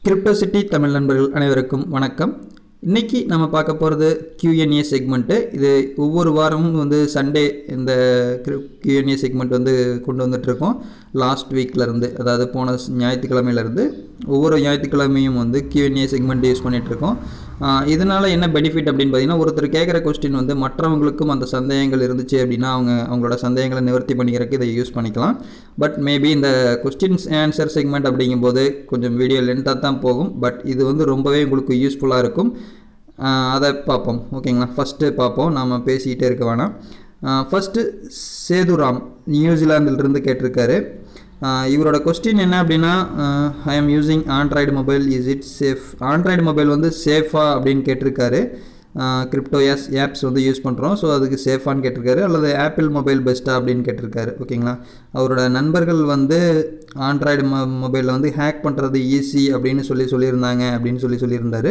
Crypto City Tamil நண்பர்கள் அனைவருக்கும் வணக்கம் இன்னைக்கு நம்ம பார்க்க போகிறது கியூஎன்ஏ செக்மெண்ட்டு இது ஒவ்வொரு வாரமும் வந்து சண்டே இந்த கியூஎன்ஏ செக்மெண்ட் வந்து கொண்டு வந்துட்டுருக்கோம் லாஸ்ட் வீக்லேருந்து அதாவது போன ஸ்- ஞாயிற்றுக்கிழமையிலேருந்து ஒவ்வொரு ஞாயிற்றுக்கிழமையும் வந்து கியூஎன்ஏ செக்மெண்ட் யூஸ் பண்ணிகிட்ருக்கோம் இதனால் என்ன பெனிஃபிட் அப்படின்னு பார்த்தீங்கன்னா ஒருத்தர் கேட்குற கொஸ்டின் வந்து மற்றவங்களுக்கும் அந்த சந்தேகங்கள் இருந்துச்சு அப்படின்னா அவங்க அவங்களோட சந்தேகங்களை நிவர்த்தி பண்ணிக்கிறதுக்கு இதை யூஸ் பண்ணிக்கலாம் பட் மேபி இந்த கொஸ்டின்ஸ் ஆன்சர் செக்மெண்ட் அப்படிங்கும்போது கொஞ்சம் வீடியோ லென்த்தாக தான் போகும் பட் இது வந்து ரொம்பவே உங்களுக்கு யூஸ்ஃபுல்லாக இருக்கும் ஆஹ் அதை பார்ப்போம் ஓகேங்களா ஃபஸ்ட்டு பார்ப்போம் நாம் பேசிக்கிட்டே இருக்க வேணாம் ஃபஸ்ட்டு சேதுராம் நியூசிலாந்திலிருந்து கேட்டிருக்காரு ஆஹ் இவரோட கொஸ்டின் என்ன அப்படின்னா I am using android mobile is it safe android mobile வந்து சேஃபா அப்படின்னு கேட்டிருக்காரு கிரிப்டோ எஸ் ஆப்ஸ் வந்து யூஸ் பண்ணுறோம் ஸோ அதுக்கு சேஃபான்னு கேட்டிருக்காரு அல்லது ஆப்பிள் மொபைல் பெஸ்ட்டா அப்படின்னு கேட்டிருக்காரு ஓகேங்களா அவரோட நண்பர்கள் வந்து ஆண்ட்ராய்டு மொ மொபைலில் வந்து ஹேக் பண்ணுறது ஈஸி அப்படின்னு சொல்லி சொல்லியிருந்தாங்க அப்படின்னு சொல்லி சொல்லியிருந்தாரு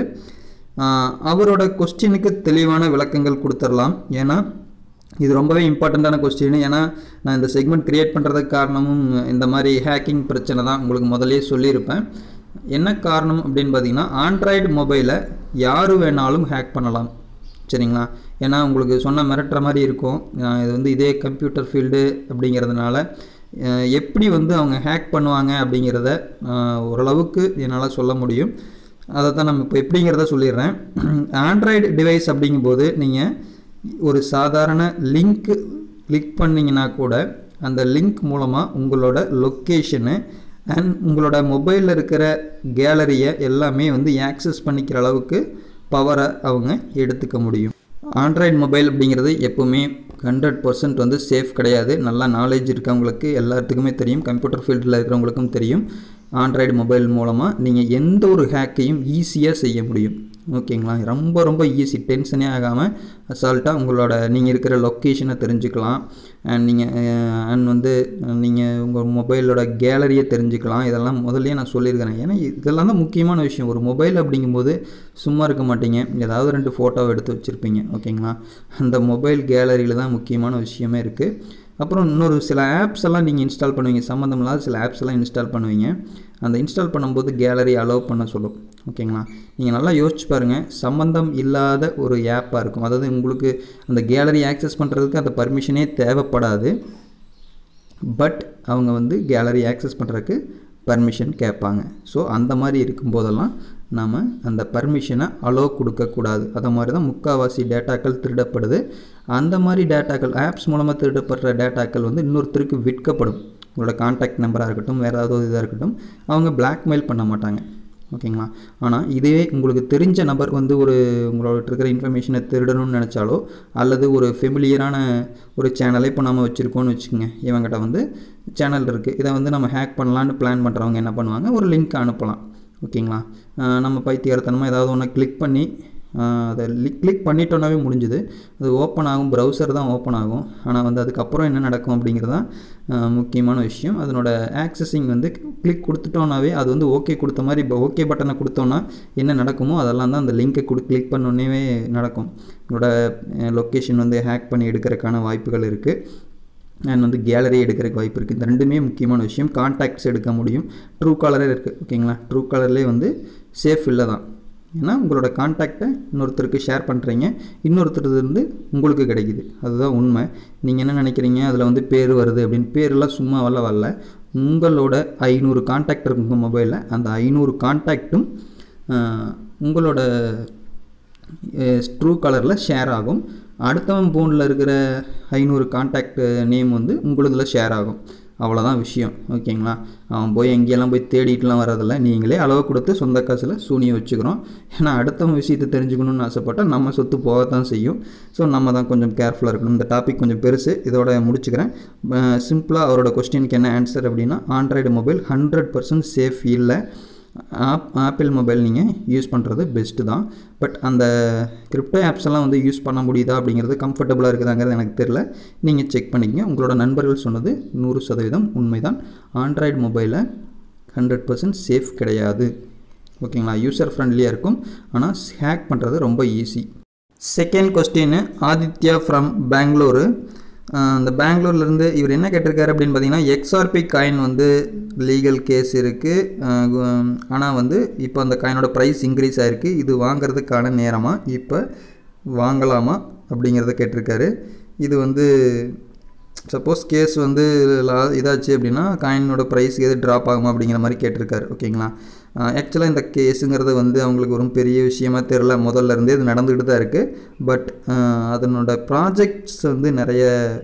ஆஹ் அவரோட கொஸ்டினுக்கு தெளிவான விளக்கங்கள் கொடுத்துடலாம் ஏன்னா இது ரொம்பவே இம்பார்ட்டண்ட்டான கொஸ்டின் ஏன்னா நான் இந்த செக்மெண்ட் கிரியேட் பண்ணுறதுக்கு காரணமும் இந்த மாதிரி ஹேக்கிங் பிரச்சனை தான் உங்களுக்கு முதல்லயே சொல்லியிருப்பேன் என்ன காரணம் அப்படின்னு பார்த்தீங்கன்னா ஆண்ட்ராய்டு மொபைலை யார் வேணாலும் ஹேக் பண்ணலாம் சரிங்களா ஏன்னா உங்களுக்கு சொன்ன மிரட்டுற மாதிரி இருக்கும் அஹ் இது வந்து இதே கம்ப்யூட்டர் ஃபீல்டு அப்படிங்கிறதுனால அஹ் எப்படி வந்து அவங்க ஹேக் பண்ணுவாங்க அப்படிங்கிறத அஹ் ஓரளவுக்கு என்னால் சொல்ல முடியும் அதை தான் நம்ம இப்போ எப்படிங்கிறத சொல்லிடுறேன் ஆண்ட்ராய்டு டிவைஸ் அப்படிங்கும்போது நீங்கள் ஒரு சாதாரண லிங்க்கு கிளிக் பண்ணிங்கன்னா கூட அந்த லிங்க் மூலமாக உங்களோட லொக்கேஷனு அண்ட் உங்களோட மொபைலில் இருக்கிற கேலரியை எல்லாமே வந்து ஆக்சஸ் பண்ணிக்கிற அளவுக்கு பவரை அவங்க எடுத்துக்க முடியும் ஆண்ட்ராய்டு மொபைல் அப்படிங்கிறது எப்போவுமே ஹண்ட்ரட் பர்சன்ட் வந்து சேஃப் கிடையாது நல்லா நாலேஜ் இருக்கவங்களுக்கு எல்லாத்துக்குமே தெரியும் கம்ப்யூட்டர் ஃபீல்டில் இருக்கிறவங்களுக்கும் தெரியும் ஆண்ட்ராய்டு மொபைல் மூலமாக நீங்கள் எந்த ஒரு ஹேக்கையும் ஈஸியாக செய்ய முடியும் ஓகேங்களா ரொம்ப ரொம்ப ஈஸி டென்ஷனே ஆகாமல் அசால்ட்டாக உங்களோட நீங்கள் இருக்கிற லொக்கேஷனை தெரிஞ்சுக்கலாம் அண்ட் நீங்கள் அண்ட் வந்து நீங்கள் உங்கள் மொபைலோட கேலரியை தெரிஞ்சுக்கலாம் இதெல்லாம் முதல்லயே நான் சொல்லியிருக்கிறேன் ஏன்னா இதெல்லாம் தான் முக்கியமான விஷயம் ஒரு மொபைல் அப்படிங்கும்போது சும்மா இருக்க மாட்டீங்க ஏதாவது ரெண்டு ஃபோட்டோவை எடுத்து வச்சுருப்பீங்க ஓகேங்களா அந்த மொபைல் கேலரியில் தான் முக்கியமான விஷயமே இருக்குது அப்புறம் இன்னொரு சில ஆப்ஸ் எல்லாம் நீங்கள் இன்ஸ்டால் பண்ணுவீங்க சம்மந்தம் இல்லாத சில ஆப்ஸ் எல்லாம் இன்ஸ்டால் பண்ணுவீங்க அந்த இன்ஸ்டால் பண்ணும்போது கேலரி அலோவ் பண்ண சொல்லும் ஓகேங்களா நீங்கள் நல்லா யோசிச்சு பாருங்கள் சம்மந்தம் இல்லாத ஒரு ஆப்பாக இருக்கும் அதாவது உங்களுக்கு அந்த கேலரி ஆக்சஸ் பண்ணுறதுக்கு அந்த பர்மிஷனே தேவைப்படாது பட் அவங்க வந்து கேலரி ஆக்சஸ் பண்ணுறதுக்கு பர்மிஷன் கேட்பாங்க ஸோ அந்த மாதிரி இருக்கும்போதெல்லாம் நாம் அந்த பர்மிஷனை அலோ கொடுக்கக்கூடாது அதை மாதிரி தான் முக்கால்வாசி டேட்டாக்கள் திருடப்படுது அந்த மாதிரி டேட்டாக்கள் ஆப்ஸ் மூலமாக திருடப்படுற டேட்டாக்கள் வந்து இன்னொருத்தருக்கு விற்கப்படும் உங்களோட கான்டாக்ட் நம்பராக இருக்கட்டும் வேறு ஏதாவது இதாக இருக்கட்டும் அவங்க பிளாக்மெயில் பண்ண மாட்டாங்க ஓகேங்களா ஆனால் இதுவே உங்களுக்கு தெரிஞ்ச நபர் வந்து ஒரு உங்களோட இருக்கிற இன்ஃபர்மேஷனை திருடணும்னு நினச்சாலோ அல்லது ஒரு ஃபெமிலியரான ஒரு சேனலை இப்போ நம்ம வச்சுருக்கோம்னு வச்சுக்கோங்க இவங்ககிட்ட வந்து சேனல் இருக்குது இதை வந்து நம்ம ஹேக் பண்ணலான்னு பிளான் பண்ணுறவங்க என்ன பண்ணுவாங்க ஒரு லிங்க் அனுப்பலாம் ஓகேங்களா ஆஹ் நம்ம பைத்தியக்காரத்தனமாக ஏதாவது ஒன்று கிளிக் பண்ணி ஆஹ் அதை கிளிக் பண்ணிட்டோன்னாவே முடிஞ்சுது அது ஓப்பன் ஆகும் ப்ரௌசர் தான் ஓப்பன் ஆகும் ஆனால் வந்து அதுக்கப்புறம் என்ன நடக்கும் அப்படிங்கிறது தான் ஆஹ் முக்கியமான விஷயம் அதனோட ஆக்சஸிங் வந்து கிளிக் கொடுத்துட்டோன்னாவே அது வந்து ஓகே கொடுத்த மாதிரி இப்போ ஓகே பட்டனை கொடுத்தோன்னா என்ன நடக்குமோ அதெல்லாம் தான் அந்த லிங்கை கொடு கிளிக் பண்ணோன்னே நடக்கும் உங்களோட லொக்கேஷன் வந்து ஹேக் பண்ணி எடுக்கிறதுக்கான வாய்ப்புகள் இருக்குது அண்ட் வந்து கேலரி எடுக்கிறதுக்கு வாய்ப்பு இருக்குது இந்த ரெண்டுமே முக்கியமான விஷயம் கான்டாக்ட்ஸ் எடுக்க முடியும் ட்ரூ காலரே இருக்குது ஓகேங்களா ட்ரூ காலர்லேயே வந்து சேஃப் இல்லை தான் ஏன்னா உங்களோட கான்டாக்டை இன்னொருத்தருக்கு ஷேர் பண்ணுறீங்க இன்னொருத்தர் இருந்து உங்களுக்கு கிடைக்குது அதுதான் உண்மை நீங்கள் என்ன நினைக்கிறீங்க அதில் வந்து பேர் வருது அப்படின்னு பேரெல்லாம் சும்மா வரல வரல உங்களோட ஐநூறு கான்டாக்ட் இருக்கு உங்கள் மொபைலில் அந்த ஐநூறு கான்டாக்ட்டும் உங்களோட ட்ரூ கலரில் ஷேர் ஆகும் அடுத்தவன் ஃபோனில் இருக்கிற ஐநூறு கான்டாக்ட் நேம் வந்து உங்களுதில் ஷேர் ஆகும் அவ்வளோதான் விஷயம் ஓகேங்களா அவன் போய் எங்கேயெல்லாம் போய் தேடிட்டுலாம் வர்றதில்ல நீங்களே அளவு கொடுத்து சொந்த காசில் சூனியை வச்சுக்கிறோம் ஏன்னா அடுத்தவன் விஷயத்தை தெரிஞ்சுக்கணும்னு ஆசைப்பட்டால் நம்ம சொத்து போகத்தான் செய்யும் ஸோ நம்ம தான் கொஞ்சம் கேர்ஃபுல்லாக இருக்கணும் இந்த டாபிக் கொஞ்சம் பெருசு இதோட முடிச்சுக்கிறேன் சிம்பிளாக அவரோட கொஸ்டினுக்கு என்ன ஆன்சர் அப்படின்னா android mobile hundred percent safe இல்லை ஆப் ஆப்பிள் மொபைல் நீங்கள் யூஸ் பண்ணுறது பெஸ்ட்டு தான் பட் அந்த கிரிப்டோ ஆப்ஸ் எல்லாம் வந்து யூஸ் பண்ண முடியுதா அப்படிங்கிறது கம்ஃபர்டபுளாக இருக்குதாங்கிறது எனக்கு தெரில நீங்கள் செக் பண்ணிக்கங்க உங்களோட நண்பர்கள் சொன்னது நூறு சதவீதம் உண்மைதான் ஆண்ட்ராய்டு மொபைலில் ஹண்ட்ரட் பர்சன்ட் சேஃப் கிடையாது ஓகேங்களா யூசர் ஃப்ரெண்ட்லியாக இருக்கும் ஆனால் ஹேக் பண்ணுறது ரொம்ப easy second question Aditya from Bengaluru இந்த பெங்களூர்லேருந்து இவர் என்ன கேட்டிருக்காரு அப்படின்னு பார்த்தீங்கன்னா எக்ஸ்ஆர்பி காயின் வந்து லீகல் கேஸ் இருக்குது ஆனால் வந்து இப்போ அந்த காயினோட ப்ரைஸ் இன்க்ரீஸ் ஆகிருக்கு இது வாங்குறதுக்கான நேரமாக இப்போ வாங்கலாமா அப்படிங்கிறத கேட்டிருக்காரு இது வந்து சப்போஸ் கேஸ் வந்து லா இதாச்சு அப்படின்னா காயினோட ப்ரைஸ் எது ட்ராப் ஆகுமா அப்படிங்கிற மாதிரி கேட்டிருக்காரு ஓகேங்களா ஆக்சுவலாக இந்த கேஸுங்கிறது வந்து அவங்களுக்கு ஒரு பெரிய விஷயமா தெரில முதல்ல இருந்தே இது நடந்துக்கிட்டு தான் இருக்குது பட் அதனோட ப்ராஜெக்ட்ஸ் வந்து நிறைய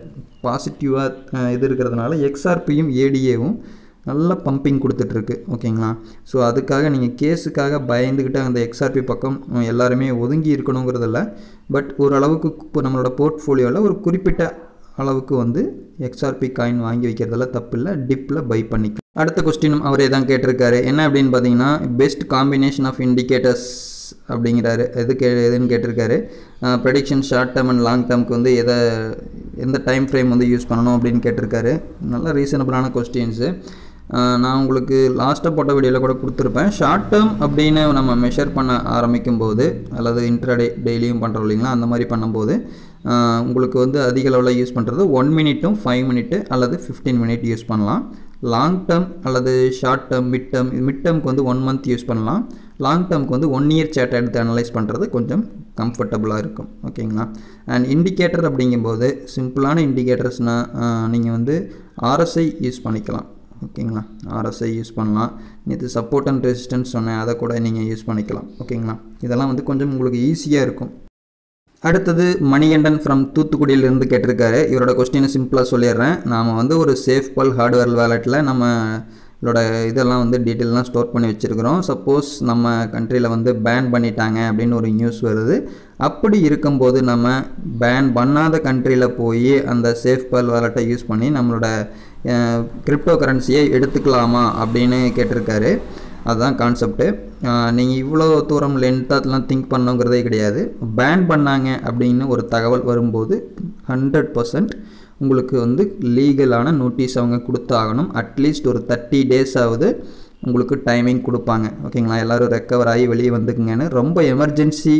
பாசிட்டிவாக இது இருக்கிறதுனால எக்ஸ்ஆர்பியும் ஏடிஏவும் நல்ல பம்பிங் கொடுத்துட்ருக்கு ஓகேங்களா ஸோ அதுக்காக நீங்கள் கேஸுக்காக பயந்துக்கிட்டு அந்த எக்ஸ்ஆர்பி பக்கம் எல்லாருமே ஒதுங்கி இருக்கணுங்கிறதில்ல பட் ஓரளவுக்கு இப்போ நம்மளோட போர்ட்ஃபோலியோவில் ஒரு குறிப்பிட்ட அளவுக்கு வந்து எக்ஸ்ஆர்பி காயின் வாங்கி வைக்கிறதுல தப்பு இல்லை டிப்பில் பை பண்ணிக்கலாம் அடுத்த கொஸ்டினும் அவரே தான் கேட்டிருக்காரு என்ன அப்படின்னு பார்த்தீங்கன்னா பெஸ்ட் காம்பினேஷன் ஆஃப் இண்டிகேட்டர்ஸ் அப்படிங்கிறாரு எது கே எதுன்னு கேட்டிருக்காரு prediction short term and long டேர்முக்கு வந்து எதை எந்த டைம் ஃப்ரேம் வந்து யூஸ் பண்ணணும் அப்படின்னு கேட்டிருக்காரு நல்ல ரீசனபிளான கொஸ்டின்ஸு நான் உங்களுக்கு லாஸ்ட்டாக போட்ட வீடியோவில் கூட கொடுத்துருப்பேன் ஷார்ட் டேர்ம் அப்படின்னு நம்ம மெஷர் பண்ண ஆரம்பிக்கும் போது அல்லது இன்ட்ராடே டெய்லியும் பண்ணுறோம் இல்லைங்களா அந்த மாதிரி பண்ணும்போது உங்களுக்கு வந்து அதிக அளவில் யூஸ் பண்ணுறது ஒன் மினிட்டும் ஃபைவ் மினிட்டு அல்லது ஃபிஃப்டீன் மினிட் யூஸ் பண்ணலாம் லாங் டேர்ம் அல்லது short term mid term mid டேர்முக்கு வந்து ஒன் மந்த் யூஸ் பண்ணலாம் லாங் டேர்முக்கு வந்து ஒன் இயர் சேட் எடுத்து அனலைஸ் பண்ணுறது கொஞ்சம் கம்ஃபர்டபுளாக இருக்கும் ஓகேங்களா அண்ட் இண்டிகேட்டர் அப்படிங்கும்போது சிம்பிளான இண்டிகேட்டர்ஸ்னால் நீங்கள் வந்து ஆர்எஸ்ஐ யூஸ் பண்ணிக்கலாம் ஓகேங்களா ஆர்எஸ்ஐ யூஸ் பண்ணலாம் நேற்று சப்போர்ட் அண்ட் ரெசிஸ்டன்ஸ் சொன்னேன் அதை கூட நீங்கள் யூஸ் பண்ணிக்கலாம் ஓகேங்களா இதெல்லாம் வந்து கொஞ்சம் உங்களுக்கு ஈஸியாக இருக்கும் அடுத்தது மணிகண்டன் ஃப்ரம் தூத்துக்குடியிலேருந்து கேட்டிருக்காரு இவரோட கொஸ்டினை சிம்பிளாக சொல்லிடுறேன் நாம் வந்து ஒரு சேஃப் பல் ஹார்ட்வேர் வேலெட்டில் நம்ம இதோட இதெல்லாம் வந்து டீட்டெயிலாம் ஸ்டோர் பண்ணி வச்சுருக்கிறோம் சப்போஸ் நம்ம கண்ட்ரியில் வந்து பேன் பண்ணிட்டாங்க அப்படின்னு ஒரு நியூஸ் வருது அப்படி இருக்கும்போது நம்ம பேன் பண்ணாத கண்ட்ரியில் போய் அந்த சேஃப் பல் வேலெட்டை யூஸ் பண்ணி நம்மளோட கிரிப்டோ கரன்சியை எடுத்துக்கலாமா அப்படின்னு கேட்டிருக்காரு அதுதான் கான்செப்ட்டு நீங்கள் இவ்வளோ தூரம் லென்த்தாகலாம் திங்க் பண்ணுங்கிறதே கிடையாது பேன் பண்ணாங்க அப்படின்னு ஒரு தகவல் வரும்போது ஹண்ட்ரட் பர்சன்ட் உங்களுக்கு வந்து லீகலான நோட்டீஸ் அவங்க கொடுத்தாகணும் அட்லீஸ்ட் ஒரு தேர்ட்டி டேஸ் ஆகுது உங்களுக்கு டைமிங் கொடுப்பாங்க ஓகேங்களா எல்லோரும் ரெக்கவர் ஆகி வெளியே வந்துக்குங்கன்னு ரொம்ப எமர்ஜென்சி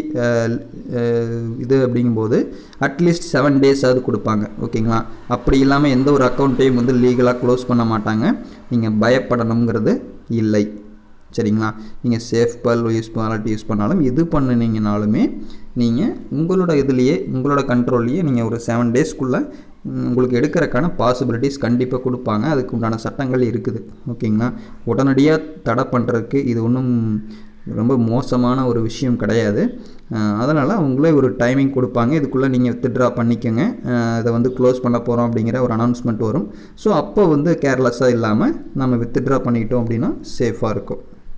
இது அப்படிங்கும்போது அட்லீஸ்ட் செவன் டேஸ் ஆகுது கொடுப்பாங்க ஓகேங்களா அப்படி இல்லாமல் எந்த ஒரு அக்கௌண்ட்டையும் வந்து லீகலாக க்ளோஸ் பண்ண மாட்டாங்க நீங்கள் பயப்படணுங்கிறது இல்லை சரிங்களா நீங்கள் சேஃப் பல் யூஸ் வாலெட் யூஸ் பண்ணாலும் இது பண்ணினீங்கனாலுமே நீங்கள் உங்களோட இதுலேயே உங்களோட கண்ட்ரோல்லையே நீங்கள் ஒரு செவன் டேஸ்க்குள்ளே உங்களுக்கு எடுக்கிறக்கான பாசிபிலிட்டிஸ் கண்டிப்பாக கொடுப்பாங்க அதுக்கு உண்டான சட்டங்கள் இருக்குது ஓகேங்களா உடனடியாக தடை பண்ணுறதுக்கு இது ஒன்றும் ரொம்ப மோசமான ஒரு விஷயம் கிடையாது அதனால் அவங்களே ஒரு டைமிங் கொடுப்பாங்க இதுக்குள்ளே நீங்கள் வித்ட்ரா பண்ணிக்கோங்க இதை வந்து க்ளோஸ் பண்ண போகிறோம் அப்படிங்கிற ஒரு அனௌன்ஸ்மெண்ட் வரும் ஸோ அப்போ வந்து கேர்லெஸ்ஸாக இல்லாமல் நம்ம வித்ட்ரா பண்ணிக்கிட்டோம் அப்படின்னா சேஃபாக இருக்கும்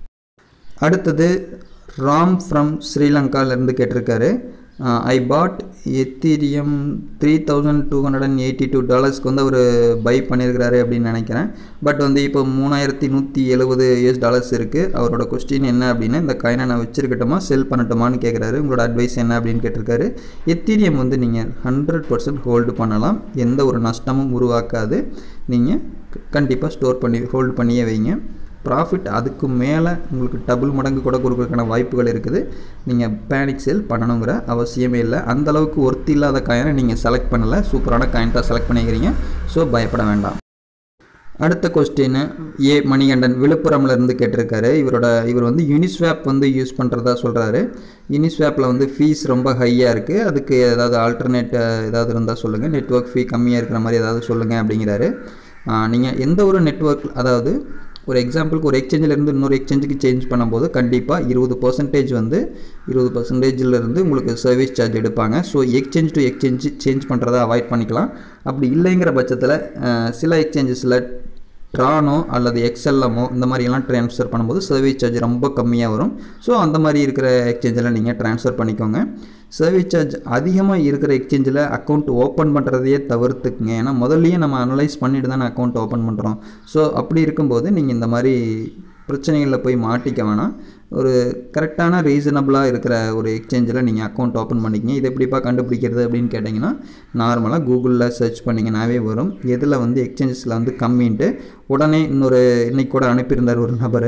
அடுத்தது ராம் ஃப்ரம் ஸ்ரீலங்காலேருந்து கேட்டிருக்காரு I bought ethereum three thousand two hundred and eighty two டாலர்ஸ்க்கு வந்து அவர் பை பண்ணியிருக்கிறாரு அப்படின்னு நினைக்கிறேன் பட் வந்து இப்போ மூணாயிரத்தி நூற்றி எழுபது யூஎஸ் டாலர்ஸ் இருக்குது அவரோட கொஸ்டின் என்ன அப்படின்னா இந்த காயினை நான் வச்சிருக்கட்டுமா செல் பண்ணட்டுமான்னு கேட்குறாரு உங்களோட அட்வைஸ் என்ன அப்படின்னு கேட்டிருக்காரு எத்தீரியம் வந்து நீங்கள் ஹண்ட்ரட் பர்சன்ட் ஹோல்டு பண்ணலாம் எந்த ஒரு நஷ்டமும் உருவாக்காது நீங்கள் கண்டிப்பாக ஸ்டோர் பண்ணி ஹோல்டு பண்ணியே வைங்க ப்ராஃபிட் அதுக்கு மேலே உங்களுக்கு டபுள் மடங்கு கூட கொடுக்குறதுக்கான வாய்ப்புகள் இருக்குது நீங்கள் பேனிக் சேல் பண்ணணுங்கிற அவசியமே இல்லை அந்தளவுக்கு ஒர்த் இல்லாத காயினை நீங்கள் செலக்ட் பண்ணலை சூப்பரான காயின் தான் செலக்ட் பண்ணிக்கிறீங்க ஸோ பயப்பட வேண்டாம் அடுத்த கொஸ்டின் ஏ மணிகண்டன் விழுப்புரம்லேருந்து கேட்டிருக்காரு இவரோட இவர் வந்து யூனிஸ்வாப் வந்து யூஸ் பண்ணுறதா சொல்கிறாரு யூனிஸ்வாப்பில் வந்து ஃபீஸ் ரொம்ப ஹையாக இருக்குது அதுக்கு ஏதாவது ஆல்டர்னேட் ஏதாவது இருந்தால் சொல்லுங்கள் நெட்ஒர்க் ஃபீ கம்மியாக இருக்கிற மாதிரி ஏதாவது சொல்லுங்கள் அப்படிங்கிறாரு நீங்கள் எந்த ஒரு நெட்ஒர்க் அதாவது ஒரு எக்ஸாம்பிளுக்கு ஒரு எக்ஸ்சேஞ்சிலேருந்து இன்னொரு எக்ஸ்சேஞ்சுக்கு சேஞ்ச் பண்ணும்போது கண்டிப்பாக இருபது பர்சன்டேஜ் வந்து இருபது பர்சன்டேஜிலேருந்து உங்களுக்கு சர்வீஸ் சார்ஜ் எடுப்பாங்க so exchange to exchange change பண்ணுறதை அவாய்ட் பண்ணிக்கலாம் அப்படி இல்லைங்கிற பட்சத்தில் சில எக்ஸ்சேஞ்சஸில் ட்ரானோ அல்லது எக்ஸ்எல்எம்மோ இந்த மாதிரியெல்லாம் ட்ரான்ஸ்ஃபர் பண்ணும்போது சர்வீஸ் சார்ஜ் ரொம்ப கம்மியாக வரும் ஸோ அந்த மாதிரி இருக்கிற எக்ஸ்சேஞ்சில் நீங்கள் ட்ரான்ஸ்ஃபர் பண்ணிக்கோங்க சர்வீஸ் சார்ஜ் அதிகமாக இருக்கிற எக்ஸ்சேஞ்சில் அக்கௌண்ட் ஓப்பன் பண்ணுறதையே தவிர்த்துக்குங்க ஏன்னா முதல்லையே நம்ம அனலைஸ் பண்ணிட்டு தானே அக்கௌண்ட் ஓப்பன் பண்ணுறோம் ஸோ அப்படி இருக்கும்போது நீங்கள் இந்த மாதிரி பிரச்சனைகளில் போய் மாட்டிக்க வேணாம் ஒரு கரெக்டான ரீசனபிளாக இருக்கிற ஒரு எக்ஸ்சேஞ்சில் நீங்கள் அக்கௌண்ட் ஓப்பன் பண்ணிக்கிங்க இது எப்படிப்பா கண்டுபிடிக்கிறது அப்படின்னு கேட்டிங்கன்னா நார்மலாக கூகுளில் சர்ச் பண்ணிங்கனாவே வரும் எதில் வந்து எக்ஸ்சேஞ்சஸில் வந்து கம்மின்ட்டு உடனே இன்னொரு இன்னைக்கு கூட அனுப்பியிருந்தார் ஒரு நபர்